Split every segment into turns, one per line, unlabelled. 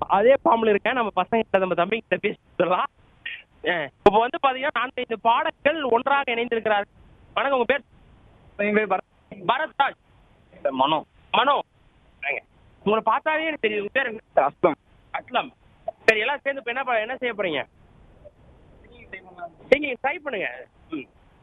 அதே ஃபார்ம்ல இருக்கேன் நம்ம பசங்க நம்ம தம்பி கிட்ட பேசிடலாம் இப்போ வந்து பாத்தீங்கன்னா நான்கு ஐந்து பாடல்கள் ஒன்றாக இணைந்திருக்கிறார்கள் வணக்கம் உங்க பேர்
எங்க பேர் பரத்
பரத்ராஜ்
மனோ
மனோ வாங்க. உங்களை பார்த்தாலே எனக்கு தெரியும் உங்க பேர் என்ன?
அஸ்லம்
அஸ்லம் சரி எல்லாம் சேர்ந்து இப்போ என்ன ப- என்ன செய்ய போறீங்க நீங்க ட்ரை பண்ணுங்க ம்.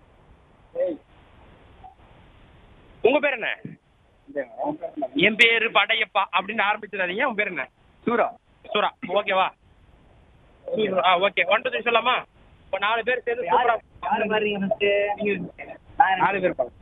உங்க பேர் என்ன என் பேரு படையப்பா அப்படின்னு ஆரம்பிச்சிடாதீங்க உங்க பேர் என்ன
சூரா
சூரா ஓகேவா ஆ ஓகே ஒன் டூ த்ரீ சொல்லலாமா இப்போ நாலு பேர் சேர்ந்து சூப்பரா
நாலு பேர் பாருங்க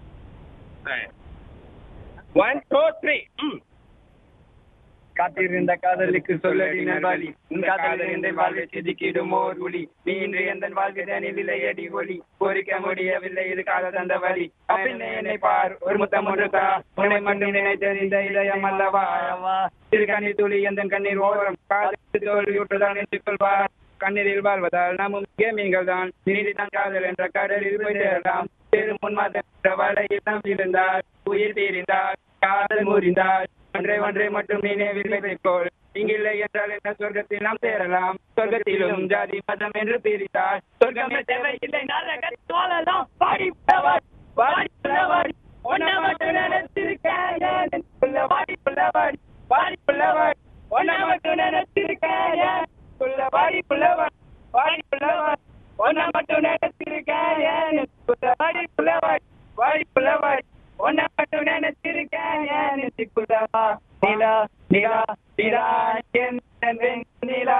ஒன் டூ த்ரீ ம்
காத்திருந்த காதலுக்கு சொல்லடி நல்வாழி உன் காதல் எந்த வாழ்வை செதுக்கிடும் ஓர் ஒளி நீ இன்று எந்த வாழ்விதனில் இல்லை அடி ஒளி பொறிக்க முடியவில்லை இது காதல் தந்த வழி அப்பெண்ணே என்னை பார் ஒரு முத்தம் ஒன்று தா உன்னை மட்டும் நினைத்தறிந்த இதயம் அல்லவா திரு கண்ணீர் துளி எந்த கண்ணீர் ஓரம் காதல் தோல்வியுற்றுதான் என்று கொள்வார் கண்ணீரில் வாழ்வதால் நாமும் கேமீன்கள் தான் நீதிதான் காதல் என்ற கடலில் போய் சேரலாம் பெரும் முன்மாத வலையில் நாம் இருந்தால் உயிர் தீர்ந்தால் காதல் முறிந்தால் ஒன்றை ஒன்றை மட்டும் நினைவில் வைத்துக்கொள் இங்கில்லை என்றால் என்ன சொர்க்கத்தில் நாம் சேரலாம் சொர்க்கத்திலும் ஜாதி மதம் என்று பிரித்தால் சொர்க்கமே தேவையில்லை நரக தோழலாம் பாடி புலவாடி பாடி புலவாடி ஒன்ன மட்டும் நினைச்சிருக்கேன் பாடி புலவாடி பாடி புலவாடி ஒன்ன மட்டும் நினைச்சிருக்கேன் புள்ளவாடி புள்ளவாடி வாடி புள்ளவாடி ஒன்ன மட்டும் நினைச்சிருக்கேன் புள்ளவாடி புள்ளவாடி வாடி புள்ளவாடி ஒன்ன மட்டும் நினைச்சிருக்கேன் புள்ளவா நிலா நிலா நிலா என் நிலா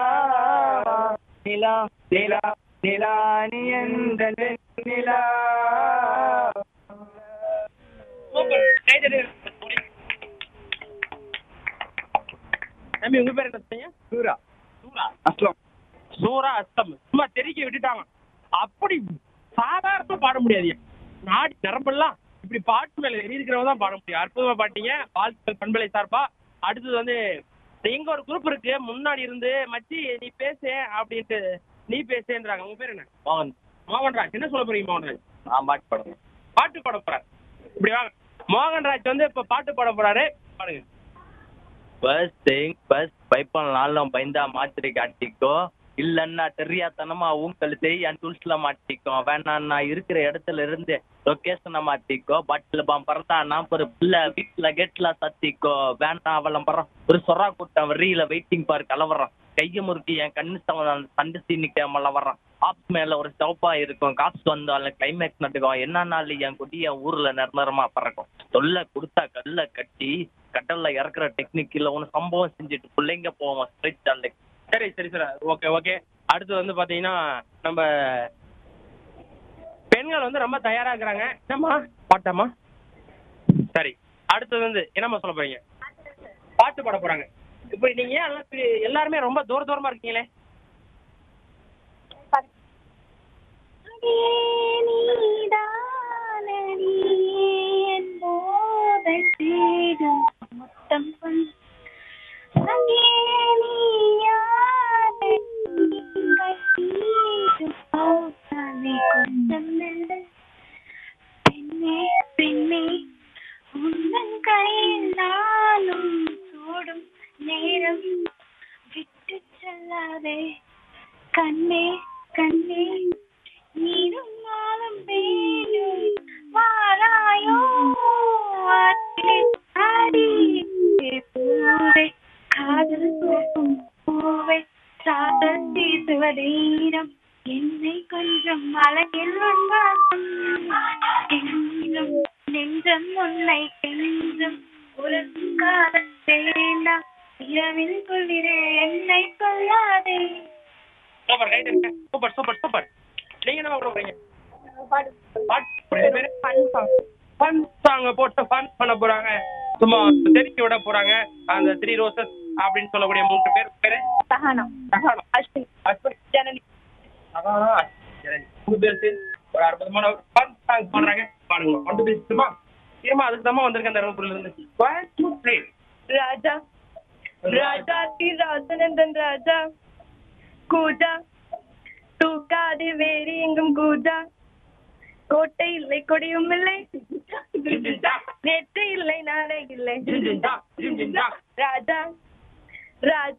நிலா நிலா நிலா நீ எந்த நிலா
தம்பி உங்க பேர் என்ன சொன்னீங்க
சூரா
சூரா
அஸ்லம்
சூரா அஸ்தம் சும்மா தெறிக்க விட்டுட்டாங்க அப்படி சாதாரணமா பாட முடியாது நாடி நரம்பெல்லாம் இப்படி பாட்டு மேல எரி இருக்கிறவங்க தான் பாட முடியும் அற்புதமா பாட்டீங்க வாழ்த்துக்கள் பண்பலை சார்பா அடுத்தது வந்து எங்க ஒரு குரூப் இருக்கு முன்னாடி இருந்து மச்சி நீ பேசு அப்படின்ட்டு நீ பேசுன்றாங்க உங்க பேர் என்ன
மோகன்
மோகன்ராஜ் என்ன சொல்ல போறீங்க மோகன்ராஜ்
நான் பாட்டு பாடுறேன்
பாட்டு பாட போறாரு இப்படி வாங்க மோகன்ராஜ் வந்து இப்ப பாட்டு பாட போறாரு பாடுங்க
ஃபர்ஸ்ட் திங் ஃபர்ஸ்ட் பைப்பனாலும் பயந்தா மாத்திரை காட்டிக்கோ இல்லன்னா தெரியாதனமா ஊங்கழுத்து என் டூல்ஸ்ல மாட்டிக்கோ வேணாம் இருக்கிற இடத்துல இருந்து லொகேஷனை மாத்திக்கோ பட்டில் பறந்தா நான் ஒரு பிள்ளை வீட்டுல கேட்ல சத்திக்கோ வேண்டாம் அவளம் பறம் ஒரு சொரா கூட்டம் வரியில வெயிட்டிங் பார் கலவரம் கைய முறுக்கி என் கண்ணு சவ- சண்டை சீனிக்க மல்ல வர்றான் ஆப்ஸ் மேல ஒரு ஸ்டவ்பா இருக்கும் காப்ஸ் வந்தாலும் கிளைமேக்ஸ் நட்டுக்கும் என்ன நாள் என் குட்டி என் ஊர்ல நிரந்தரமா பறக்கும் தொல்லை கொடுத்தா கல்ல கட்டி கடல்ல இறக்குற டெக்னிக்கில் ஒன்று சம்பவம் செஞ்சுட்டு பிள்ளைங்க போவோம் ஸ்ட்ரைட் ஸ்டாண்டிங்
சரி சரி சார் ஓகே ஓகே அடுத்து வந்து பாத்தீங்கன்னா நம்ம பெண்கள் வந்து ரொம்ப தயாரா இருக்கிறாங்க என்னம்மா பாட்டாம்மா சரி அடுத்தது வந்து என்னம்மா சொல்ல போறீங்க பாட்டு பாட போறாங்க இப்போ நீங்க ஏன் எல்லாம் இப்படி- எல்லாருமே ரொம்ப தூர தூரமா இருக்கீங்களே
நீதானடி என் போதைத் தேடும் முத்தம் கொண்டு அங்கே நீயானடி கைதீடும் பௌர்ணமி கொஞ்சம் மெல்ல. பெண்ணே பெண்ணே உந்தன் கையில் நானும் சூடும் நேரம் விட்டு செல்லாதே கண்ணே கண்ணே நீரும் நாளும் வேணும் வாராயோ ஆற்றிலே ஆடி பூவே காதல் பூக்கும் பூவே சாதல் வீசுவதீரம் என்னை கொஞ்சம் அழகில் உண்டாகும் என்றும் நெஞ்சம் உன்னை கெஞ்சும் ஒரு காதல் வேண்டாம் இரவில் குளிரே என்னை கொள்ளாதே
சூப்பர் ரைட் இருக்க சூப்பர் சூப்பர் சூப்பர் நீங்க என்ன பாட போறீங்க பாட்டு ஃபன் சாங் போட்டு ஃபன் பண்ண போறாங்க சும்மா தெரிவிக்க விட போறாங்க அந்த த்ரீ ரோசஸ் அப்படின்னு சொல்லக்கூடிய மூன்று பேர் பேரு
சஹானா
சகானா
அஸ்வினி
அஸ்வினி
ஜனனி
சகானா சரி மூணு பேர் சேர்ந்து ஒரு அற்புதமான ஃபன் சாங் பாடுறாங்க பாடுங்க கொண்டு பேசுமா இருமா அதுக்கு தான் வந்திருக்கேன் தருமபுரியில இருந்து ஒன் டூ த்ரீ
ராஜா ராஜா தி ராசனந்தன் ராஜா கூஜா தூக்காது வேறு எங்கும் கூஜா கோட்டை இல்லை கொடியும் இல்லை நேற்று இல்லை நாளை இல்லை ராஜா ராஜா